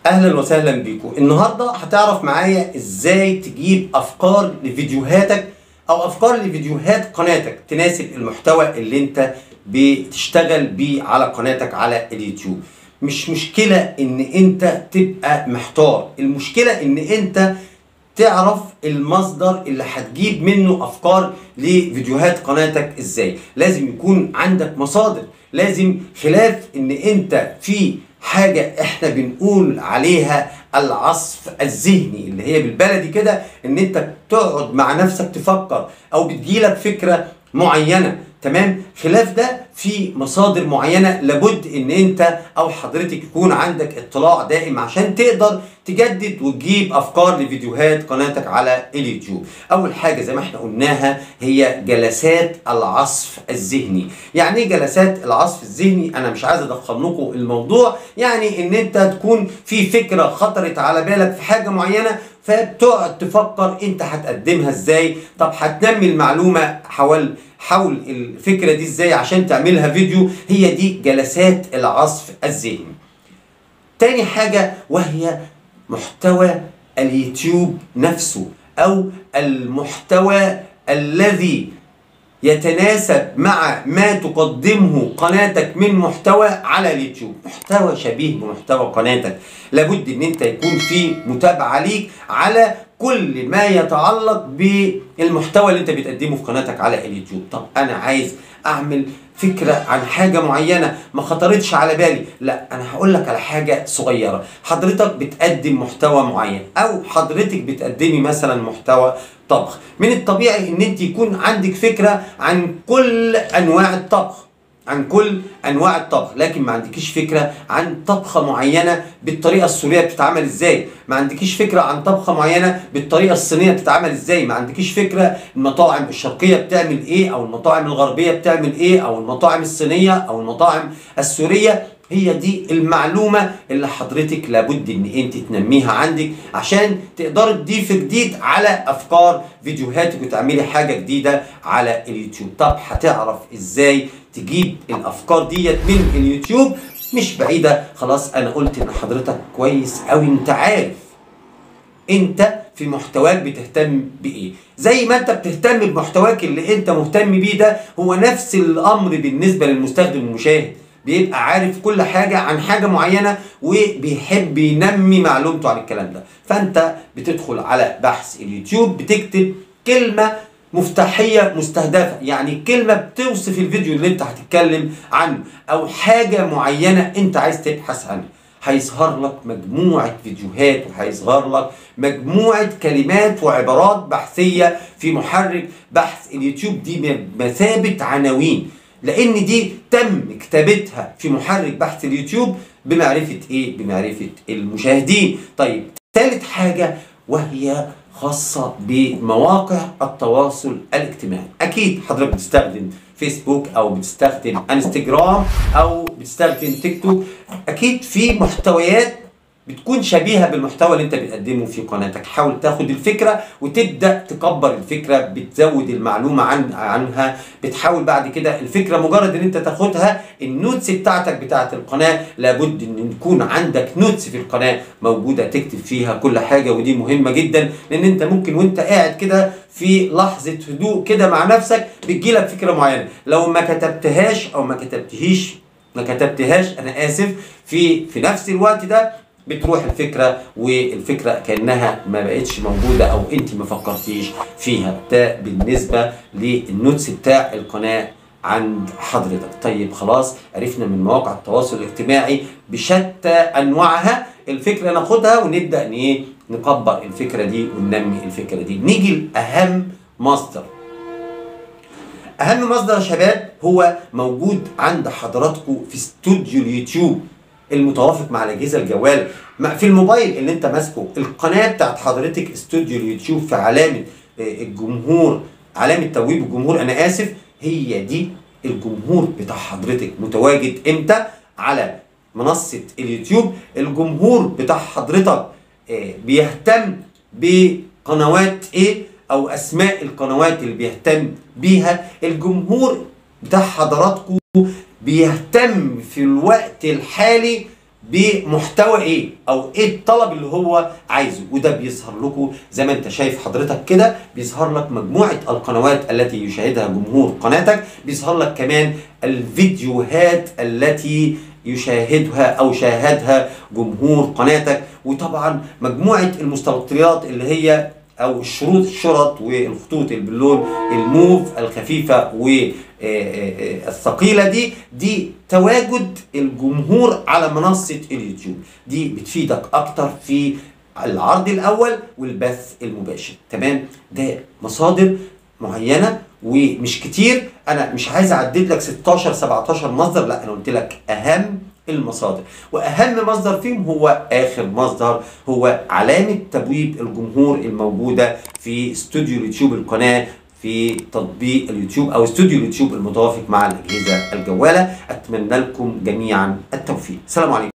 اهلا وسهلا بيكم النهارده هتعرف معايا ازاي تجيب افكار لفيديوهاتك او افكار لفيديوهات قناتك تناسب المحتوى اللي انت بتشتغل بيه على قناتك على اليوتيوب مش مشكلة ان انت تبقى محتار المشكلة ان انت تعرف المصدر اللي هتجيب منه افكار لفيديوهات قناتك ازاي لازم يكون عندك مصادر لازم خلاف ان انت في حاجة احنا بنقول عليها العصف الذهني اللي هي بالبلدي كده ان انت تقعد مع نفسك تفكر او بتجيلك فكرة معينة تمام خلاف ده في مصادر معينة لابد ان انت او حضرتك يكون عندك اطلاع دائم عشان تقدر تجدد وتجيب افكار لفيديوهات قناتك على اليوتيوب اول حاجة زي ما احنا قلناها هي جلسات العصف الذهني يعني ايه جلسات العصف الذهني انا مش عايز ادخل لكم الموضوع يعني ان انت تكون في فكرة خطرت على بالك في حاجة معينة فبتقعد تفكر انت هتقدمها ازاي طب هتنمي المعلومة حول حول الفكرة دي ازاي عشان تعملها فيديو هي دي جلسات العصف الذهني تاني حاجة وهي محتوى اليوتيوب نفسه او المحتوى الذي يتناسب مع ما تقدمه قناتك من محتوى على اليوتيوب محتوى شبيه بمحتوى قناتك لابد ان انت يكون في متابعة ليك على كل ما يتعلق بالمحتوى اللي انت بتقدمه في قناتك على اليوتيوب طب انا عايز اعمل فكرة عن حاجة معينة ما خطرتش على بالي لا انا هقول لك على حاجة صغيرة حضرتك بتقدم محتوى معين او حضرتك بتقدمي مثلا محتوى طبخ من الطبيعي ان انت يكون عندك فكرة عن كل انواع الطبخ عن كل انواع الطبخ لكن ما عندكيش فكره عن طبخه معينه بالطريقه السوريه بتتعمل ازاي ما عندكيش فكره عن طبخه معينه بالطريقه الصينيه بتتعمل ازاي ما عندكيش فكره المطاعم الشرقيه بتعمل ايه او المطاعم الغربيه بتعمل ايه او المطاعم الصينيه او المطاعم السوريه هي دي المعلومة اللي حضرتك لابد ان انت تنميها عندك عشان تقدر تضيف جديد على افكار فيديوهاتك وتعملي حاجة جديدة على اليوتيوب طب هتعرف ازاي تجيب الافكار ديت من اليوتيوب مش بعيدة خلاص انا قلت ان حضرتك كويس اوي انت عارف انت في محتواك بتهتم بايه زي ما انت بتهتم بمحتواك اللي انت مهتم بيه ده هو نفس الامر بالنسبة للمستخدم المشاهد بيبقى عارف كل حاجة عن حاجة معينة وبيحب ينمي معلومته عن الكلام ده فانت بتدخل على بحث اليوتيوب بتكتب كلمة مفتاحية مستهدفة يعني كلمة بتوصف الفيديو اللي انت هتتكلم عنه او حاجة معينة انت عايز تبحث عنها هيظهر لك مجموعة فيديوهات وهيظهر لك مجموعة كلمات وعبارات بحثية في محرك بحث اليوتيوب دي بمثابة عناوين لان دي تم كتابتها في محرك بحث اليوتيوب بمعرفة ايه بمعرفة المشاهدين طيب ثالث حاجة وهي خاصة بمواقع التواصل الاجتماعي اكيد حضرتك بتستخدم فيسبوك او بتستخدم انستجرام او بتستخدم تيك توك اكيد في محتويات بتكون شبيهة بالمحتوى اللي انت بتقدمه في قناتك حاول تاخد الفكرة وتبدأ تكبر الفكرة بتزود المعلومة عن عنها بتحاول بعد كده الفكرة مجرد ان انت تاخدها النوتس بتاعتك بتاعت القناة لابد ان يكون عندك نوتس في القناة موجودة تكتب فيها كل حاجة ودي مهمة جدا لان انت ممكن وانت قاعد كده في لحظة هدوء كده مع نفسك بتجيلك فكرة معينة لو ما كتبتهاش او ما كتبتهيش ما كتبتهاش انا اسف في في نفس الوقت ده بتروح الفكرة والفكرة كأنها ما بقتش موجودة أو أنت ما فكرتيش فيها ده بالنسبة للنوتس بتاع القناة عند حضرتك طيب خلاص عرفنا من مواقع التواصل الاجتماعي بشتى أنواعها الفكرة ناخدها ونبدأ ايه نكبر الفكرة دي وننمي الفكرة دي نيجي لأهم مصدر أهم مصدر يا شباب هو موجود عند حضراتكم في استوديو اليوتيوب المتوافق مع الاجهزه الجوال في الموبايل اللي انت ماسكه القناه بتاعت حضرتك استوديو اليوتيوب في علامه الجمهور علامه تويب الجمهور انا اسف هي دي الجمهور بتاع حضرتك متواجد امتى على منصه اليوتيوب الجمهور بتاع حضرتك بيهتم بقنوات ايه او اسماء القنوات اللي بيهتم بيها الجمهور بتاع حضراتكم بيهتم في الوقت الحالي بمحتوى ايه او ايه الطلب اللي هو عايزه وده بيظهر لكم زي ما انت شايف حضرتك كده بيظهر لك مجموعه القنوات التي يشاهدها جمهور قناتك بيظهر لك كمان الفيديوهات التي يشاهدها او شاهدها جمهور قناتك وطبعا مجموعه المستبطيات اللي هي او الشروط الشرط والخطوط اللي باللون الموف الخفيفه والثقيله دي دي تواجد الجمهور على منصه اليوتيوب دي بتفيدك اكتر في العرض الاول والبث المباشر تمام ده مصادر معينه ومش كتير انا مش عايز اعدد لك 16 17 مصدر لا انا قلت لك اهم المصادر واهم مصدر فيهم هو اخر مصدر هو علامه تبويب الجمهور الموجوده في استوديو اليوتيوب القناه في تطبيق اليوتيوب او استوديو اليوتيوب المتوافق مع الاجهزه الجواله اتمنى لكم جميعا التوفيق سلام عليكم